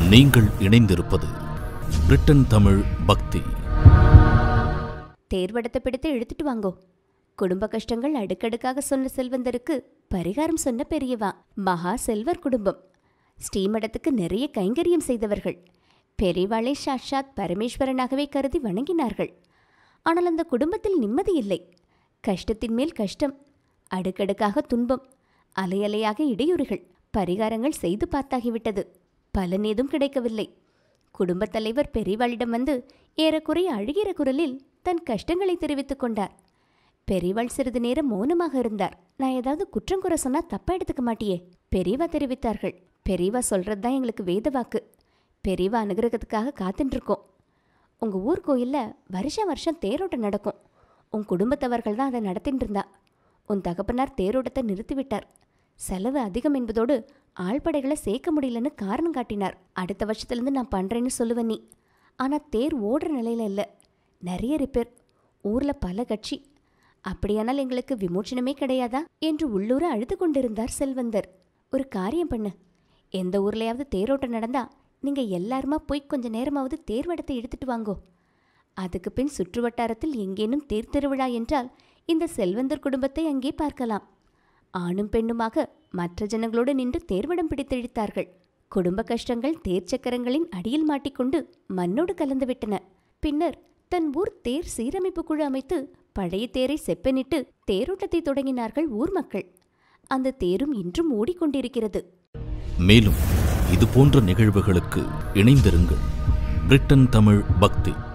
நீங்கள் இணைந்திருப்பது பிரிட்டன் தமிழ் பக்தி தேர்வடத்தை பிடித்து இழுத்துட்டு வாங்கோ குடும்ப கஷ்டங்கள் அடுக்கடுக்காக சொன்ன செல்வந்தருக்கு பரிகாரம் சொன்ன பெரியவா மகா செல்வர் குடும்பம் ஸ்ரீமடத்துக்கு நிறைய கைங்கரியம் செய்தவர்கள் பெரியவாளை சாஷாத் பரமேஸ்வரனாகவே கருதி வணங்கினார்கள் ஆனால் அந்த குடும்பத்தில் நிம்மதி இல்லை கஷ்டத்தின் மேல் கஷ்டம் அடுக்கடுக்காக துன்பம் அலையலையாக இடையூறுகள் பரிகாரங்கள் செய்து பார்த்தாகிவிட்டது பலன் ஏதும் கிடைக்கவில்லை குடும்பத் தலைவர் பெரியவாளிடம் வந்து ஏறக்குறைய அழுகிற குரலில் தன் கஷ்டங்களை தெரிவித்துக் கொண்டார் பெரியவாள் சிறிது நேரம் மௌனமாக இருந்தார் நான் ஏதாவது குற்றம் குறை சொன்னா தப்பா எடுத்துக்க மாட்டியே பெரியவா தெரிவித்தார்கள் பெரியவா சொல்றது தான் எங்களுக்கு வேத வாக்கு பெரியவா அனுகிரகத்துக்காக காத்துட்டு இருக்கோம் உங்க ஊர் கோயில்ல வருஷம் வருஷம் தேரோட்டம் நடக்கும் உன் குடும்பத்தவர்கள் தான் அதை நடத்திட்டு இருந்தா உன் தகப்பனார் தேரோட்டத்தை நிறுத்திவிட்டார் செலவு அதிகம் என்பதோடு ஆள்படைகளை சேர்க்க முடியலன்னு காரணம் காட்டினார் அடுத்த வருஷத்துலேருந்து நான் பண்ணுறேன்னு சொல்லுவேன் நீ ஆனால் தேர் ஓடுற நிலையில இல்லை நிறைய ரிப்பேர் ஊரில் பல கட்சி அப்படியானால் எங்களுக்கு விமோச்சனமே கிடையாதா என்று உள்ளூர அழுது கொண்டிருந்தார் செல்வந்தர் ஒரு காரியம் பண்ணு எந்த ஊர்லயாவது தேரோட்டம் நடந்தா நீங்க எல்லாருமா போய் கொஞ்ச நேரமாவது தேர்வடத்தை எடுத்துட்டு வாங்கோ அதுக்கு பின் சுற்று வட்டாரத்தில் எங்கேனும் தேர் திருவிழா என்றால் இந்த செல்வந்தர் குடும்பத்தை அங்கே பார்க்கலாம் ஆணும் பெண்ணுமாக மற்ற ஜனங்களோடு நின்று தேர்வடம் பிடித்தெழுத்தார்கள் குடும்ப கஷ்டங்கள் தேர் சக்கரங்களின் அடியில் மாட்டிக்கொண்டு மண்ணோடு கலந்துவிட்டன பின்னர் தன் ஊர் தேர் சீரமைப்பு குழு அமைத்து பழைய தேரை செப்பனிட்டு தேரோட்டத்தை தொடங்கினார்கள் ஊர் மக்கள் அந்த தேரும் இன்றும் ஓடிக்கொண்டிருக்கிறது மேலும் இது போன்ற நிகழ்வுகளுக்கு இணைந்திருங்கள் பிரிட்டன் தமிழ் பக்தி